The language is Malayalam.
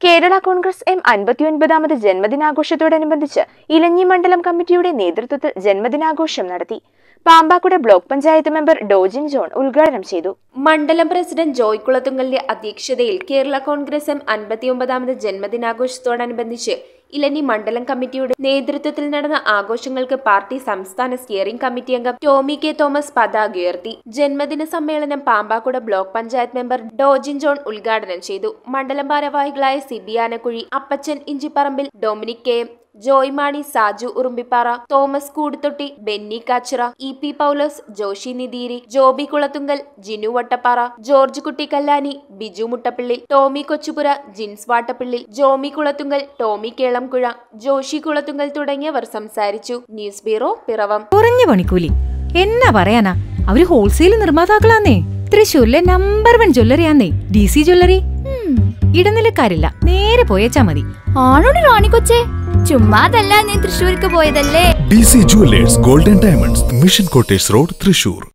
കേരള കോൺഗ്രസ് എം അൻപത്തിയൊൻപതാമത് ജന്മദിനാഘോഷത്തോടനുബന്ധിച്ച് ഇലഞ്ഞി മണ്ഡലം കമ്മിറ്റിയുടെ നേതൃത്വത്തിൽ ജന്മദിനാഘോഷം നടത്തി Pampakuda block panchayat member Dojin John ഉദ്ഘാടനം ചെയ്തു മണ്ഡലം പ്രസിഡന്റ് ജോയ് കുളത്തുങ്കലിന്റെ അധ്യക്ഷതയിൽ കേരള കോൺഗ്രസ് എം അൻപത്തിയൊമ്പതാമത് ജന്മദിനാഘോഷത്തോടനുബന്ധിച്ച് ഇലഞ്ഞി മണ്ഡലം കമ്മിറ്റിയുടെ നേതൃത്വത്തിൽ നടന്ന ആഘോഷങ്ങൾക്ക് പാർട്ടി സംസ്ഥാന സ്റ്റിയറിംഗ് കമ്മിറ്റി അംഗം ടോമി കെ തോമസ് പതാക ഉയർത്തി ജന്മദിന സമ്മേളനം Pampakuda block panchayat member Dojin John ഉദ്ഘാടനം ചെയ്തു മണ്ഡലം ഭാരവാഹികളായ Siby Anakuzhi Appachan Inchiparambil Dominic K M Joy Mani Saju Urumbippara Thomas Koodathotty Benny Kachira E P Paulose Joshy Nitheeri Joby Kulathunkal Jinu Vattappara George Kutty Kallani Biju മുട്ടപ്പിള്ളി Tomy കൊച്ചുപുര Jins വാട്ടപ്പിള്ളി Jomy Kulathunkal Tomy കേളംകുഴ Joshi Kulathunkal തുടങ്ങിയവർ സംസാരിച്ചു ന്യൂസ് ബ്യൂറോ പിറവം കുറഞ്ഞ പണിക്കൂലി എന്നാ പറയാനാ അവര് ഹോൾസെയിൽ നിർമ്മാതാക്കളാന്നേ തൃശ്ശൂരിലെ നമ്പർ വൺ ജ്വല്ലറിയാന്നേ ഡി സി ജ്വല്ലറി ഇടനിലക്കാരില്ല നേരെ പോയേച്ചാ മതി ആണോടി റാണി കൊച്ചേ ചുമ്മാതല്ല ഞാൻ തൃശ്ശൂർക്ക് പോയതല്ലേ D C jewellers golden diamonds mission quarters road Thrissur